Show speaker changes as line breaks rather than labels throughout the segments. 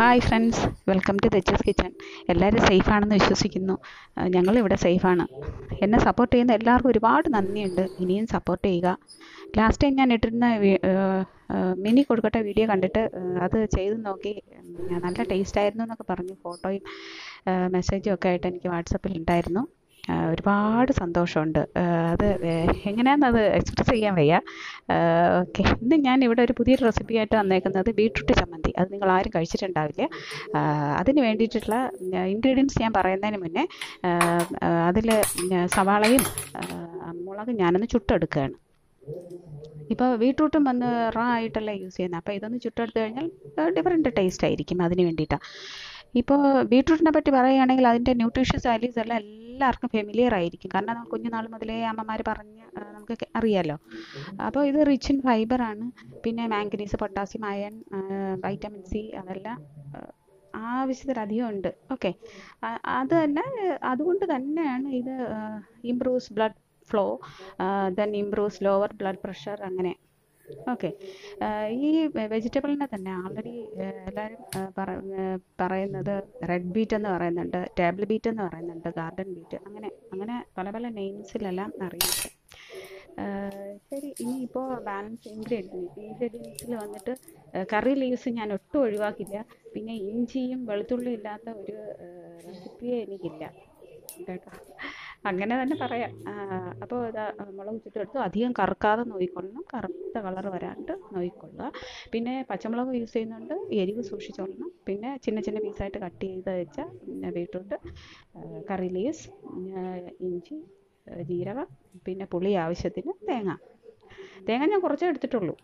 hi friends welcome to തെച്ചസ് kitchen എല്ലാവരും സേഫാണെന്ന് വിശ്വസിക്കുന്നു ആ, ഞങ്ങളിവിടെ സേഫാണ് എന്നെ സപ്പോർട്ട് ചെയ്യുന്ന എല്ലാവർക്കും ഒരുപാട് നന്ദിയുണ്ട് ഇനിയും സപ്പോർട്ട് ചെയ്യുക ലാസ്റ്റ് ടൈം ഞാൻ ഇട്ടിരുന്ന വി- ആ, ആ, മിനി കൊടുക്കട്ടെ വീഡിയോ കണ്ടിട്ട് ആ, അത് ചെയ്ത് നോക്കി ഉം, നല്ല ടേസ്റ്റ് ആയിരുന്നു എന്നൊക്കെ പറഞ്ഞു ഫോട്ടോയും മെസ്സേജും ഒക്കെ ആയിട്ട് എനിക്ക് വാട്സപ്പിൽ ഉണ്ടായിരുന്നു ആ, ഒരുപാട് സന്തോഷമുണ്ട് ആ, അത് ഏഹ്, എങ്ങനെയാണെന്നത് എക്സ്പ്രസ് ചെയ്യാൻ വയ്യ ഓക്കെ ഇന്ന് ഞാൻ ഇവിടെ ഒരു പുതിയൊരു റെസിപ്പി ആയിട്ട് വന്നേക്കുന്നത് ബീട്രൂട്ട് ചമ്മന്തി അത് നിങ്ങൾ ആരും കഴിച്ചിട്ടുണ്ടാവില്ല ആ, അതിന് വേണ്ടിയിട്ടുള്ള ഇൻഗ്രീഡിയൻസ് ഞാൻ പറയുന്നതിന് മുന്നേ അതിൽ സവാളയും ആ, മുളകും ഞാനൊന്ന് ചുട്ടെടുക്കുകയാണ് ഇപ്പോൾ ബീട്രൂട്ടും വന്ന് റോ ആയിട്ടല്ലേ യൂസ് ചെയ്യുന്നത് അപ്പോൾ ഇതൊന്ന് ചുട്ടെടുത്ത് കഴിഞ്ഞാൽ ഡിഫറെൻറ്റ് ടേസ്റ്റ് ആയിരിക്കും അതിന് വേണ്ടിയിട്ടാണ് ഇപ്പോൾ ബീട്രൂട്ടിനെ പറ്റി പറയുകയാണെങ്കിൽ അതിൻ്റെ ന്യൂട്രീഷ്യസ് വാല്യൂസ് എല്ലാം എല്ലാവർക്കും ഫെമിലിയർ ആയിരിക്കും കാരണം നമ്മൾ കുഞ്ഞുനാൾ മുതലേ അമ്മമാർ പറഞ്ഞ് ആ, നമുക്ക് കെ- അറിയാലോ അപ്പോൾ ഇത് റിച്ച് ഇൻ ഫൈബറാണ് പിന്നെ manganese potassium iron vitamin C അതെല്ലാം ആ, ആവശ്യത്തിലധികം ഉണ്ട് ഓക്കെ അത് തന്നെ അതുകൊണ്ട് തന്നെയാണ് ഇത് improves blood flow then improves lower blood pressure അങ്ങനെ ഓക്കെ ഈ വെജിറ്റബിളിനെ തന്നെ ആൾറെഡി എല്ലാവരും ആ, പറ- ആ, പറയുന്നത് റെഡ് ബീറ്റ് എന്ന് പറയുന്നുണ്ട് ടേബിൾ ബീറ്റ് എന്ന് പറയുന്നുണ്ട് ഗാർഡൻ ബീറ്റ് അങ്ങനെ അങ്ങനെ പല പല നെയിംസിലെല്ലാം അറിയുന്നുണ്ട് ആ, ശരി ഇനിയിപ്പോൾ ബാലൻസ് ഇൻഗ്രീഡിയൻസ് ഇൻഗ്രീഡിയൻസിൽ വന്നിട്ട് കറി ലീവ്സ് ഞാൻ ഒട്ടും ഒഴിവാക്കില്ല പിന്നെ ഇഞ്ചിയും വെളുത്തുള്ളിയും ഇല്ലാത്ത ഒരു റെസിപ്പിയേ എനിക്കില്ല കേട്ടോ അങ്ങനെ തന്നെ പറയാം അപ്പോൾ ഇതാ മുളക് ചുട്ടെടുത്തു അധികം കറുക്കാതെ നോക്കിക്കൊള്ളണം കറുത്ത കളർ വരാണ്ട് നോക്കിക്കൊള്ളുക പിന്നെ പച്ചമുളക് യൂസ് ചെയ്യുന്നുണ്ട് എരിവ് സൂക്ഷിച്ചോളണം പിന്നെ ചിന്ന ചിന്ന പീസായിട്ട് കട്ട് ചെയ്ത് വെച്ച പിന്നെ ബീട്രൂട്ട് കറി ലീവ്സ് ഇഞ്ചി ആ, ജീരകം പിന്നെ പുളി ആവശ്യത്തിന് തേങ്ങ തേങ്ങ ഞാൻ കുറച്ചേ എടുത്തിട്ടുള്ളൂ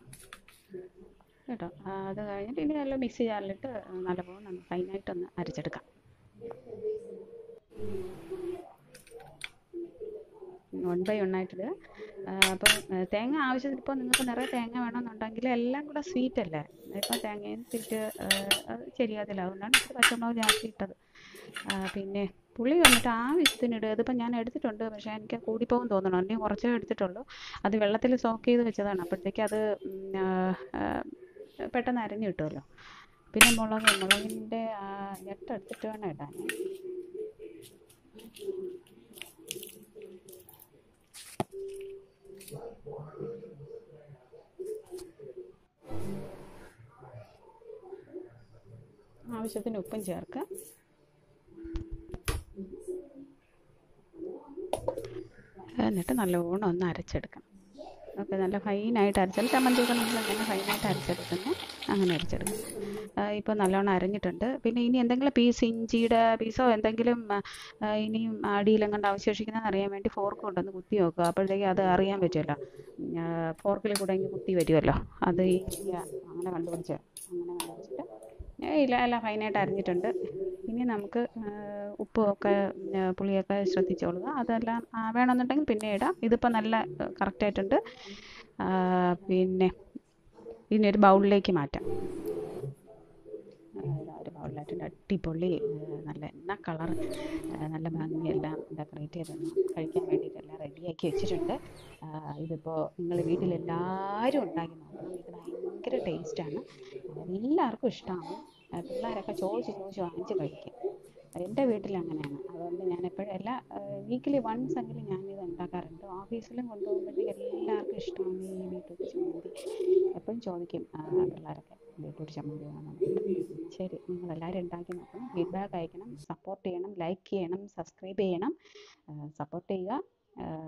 കേട്ടോ ആ, അത് കഴിഞ്ഞിട്ട് ഇനി നല്ല മിക്സി ജാറിലിട്ട് നല്ലപോലെ ഒന്ന് ഫൈനായിട്ടൊന്ന് അരച്ചെടുക്കാം വൺ ബൈ വൺ ആയിട്ടിടുക അപ്പം തേങ്ങ ആവശ്യത്തിന് ഇപ്പോൾ നിങ്ങൾക്ക് നിറയെ തേങ്ങ വേണമെന്നുണ്ടെങ്കിൽ എല്ലാം കൂടെ സ്വീറ്റ് അല്ലേ ഇപ്പം തേങ്ങയും സ്വീറ്റ് അത് ശരിയാതില്ല അതുകൊണ്ടാണ് ഇച്ചിരി പച്ചമുളക് ജാസ്തി ഇട്ടത് ആ, പിന്നെ പുളി വന്നിട്ട് ആവശ്യത്തിന് ഇടുക ഇതിപ്പോൾ ഞാൻ എടുത്തിട്ടുണ്ട് പക്ഷേ എനിക്ക് കൂടിപ്പോകും തോന്നണം ഇനി കുറച്ചേ എടുത്തിട്ടുള്ളൂ അത് വെള്ളത്തിൽ സോക്ക് ചെയ്ത് വെച്ചതാണ് അപ്പോഴത്തേക്ക് അത് ഉം, ആ, ആ, പെട്ടെന്ന് അരഞ്ഞു കിട്ടുമല്ലോ പിന്നെ മുളക് മുളകിൻ്റെ ഞെട്ടെടുത്തിട്ട് വേണം ഇടാൻ ആവശ്യത്തിന് ഉപ്പും ചേർക്കുക എന്നിട്ട് നല്ലോണം ഒന്ന് അരച്ചെടുക്കണം ഓക്കെ നല്ല ഫൈനായിട്ട് അരച്ചാൽ ചമ്മന്തിയൊക്കെ നമ്മൾ അങ്ങനെ ഫൈനായിട്ട് അരച്ചെടുക്കുന്നു അങ്ങനെ അരച്ചെടുക്കും ഇപ്പോൾ നല്ലോണം അരഞ്ഞിട്ടുണ്ട് പിന്നെ ഇനി എന്തെങ്കിലും പീസ് ഇഞ്ചിയുടെ പീസോ എന്തെങ്കിലും ആ, ആ, ഇനിയും അടിയിലെങ്ങാണ്ട് അവശേഷിക്കുന്നതെന്ന് അറിയാൻ വേണ്ടി ഫോർക്ക് കൊണ്ടൊന്ന് കുത്തി നോക്കുക അപ്പോഴത്തേക്ക് അത് അറിയാൻ പറ്റുമല്ലോ ഫോർക്കിൽ കൂടെ ഇങ്ങനെ കുത്തി വരുമല്ലോ അത് ഈ അങ്ങനെ കണ്ടുപിടിച്ച് അങ്ങനെ കണ്ടുപിടിച്ചിട്ട് ഏ, ഇല്ല എല്ലാം ഫൈനായിട്ട് അരിഞ്ഞിട്ടുണ്ട് ഇനി നമുക്ക് ആ, ഉപ്പുമൊക്കെ ആ, പുളിയൊക്കെ ശ്രദ്ധിച്ചോളുക അതെല്ലാം ആ, വേണമെന്നുണ്ടെങ്കിൽ പിന്നെ ഇടാം ഇതിപ്പോൾ നല്ല കറക്റ്റായിട്ടുണ്ട് പിന്നെ ഇനി ഒരു ബൗളിലേക്ക് മാറ്റാം ആ, ഇതാ ഒരു ബൗളിലായിട്ടുണ്ട് അടിപൊളി ആ, നല്ല എണ്ണ കളർ നല്ല ഭംഗിയെല്ലാം ഡെക്കറേറ്റ് ചെയ്തൊന്ന് കഴിക്കാൻ വേണ്ടിയിട്ട് എല്ലാം റെഡിയാക്കി വെച്ചിട്ടുണ്ട് ആ, ഇതിപ്പോൾ നിങ്ങൾ വീട്ടിലെല്ലാവരും ഉണ്ടാക്കി നോക്കണം ഇത് ഭയങ്കര ടേസ്റ്റാണ് എല്ലാവർക്കും ഇഷ്ടമാവും ആ, പിള്ളേരൊക്കെ ചോദിച്ച് ചോദിച്ച് വാങ്ങിച്ച് കഴിക്കും എൻ്റെ വീട്ടിൽ അങ്ങനെയാണ് അതുകൊണ്ട് ഞാൻ എപ്പോഴും എല്ലാ വീക്കിലി വൺസ് എങ്കിലും ഞാനിത് ഉണ്ടാക്കാറുണ്ട് ഓഫീസിലും കൊണ്ടുപോകുമ്പോഴത്തേക്ക് എല്ലാവർക്കും ഇഷ്ടമാണ് ഈ ബീട്രൂട്ട് ചമ്മന്തി എപ്പോഴും ചോദിക്കും ആ, പിള്ളേരൊക്കെ ബീട്രൂട്ട് ചമ്മന്തി വേണം ശരി നിങ്ങൾ എല്ലാവരും ഉണ്ടാക്കി നോക്കണം ഫീഡ്ബാക്ക് അയക്കണം സപ്പോർട്ട് ചെയ്യണം ലൈക്ക് ചെയ്യണം സബ്സ്ക്രൈബ് ചെയ്യണം സപ്പോർട്ട് ചെയ്യുക ആ,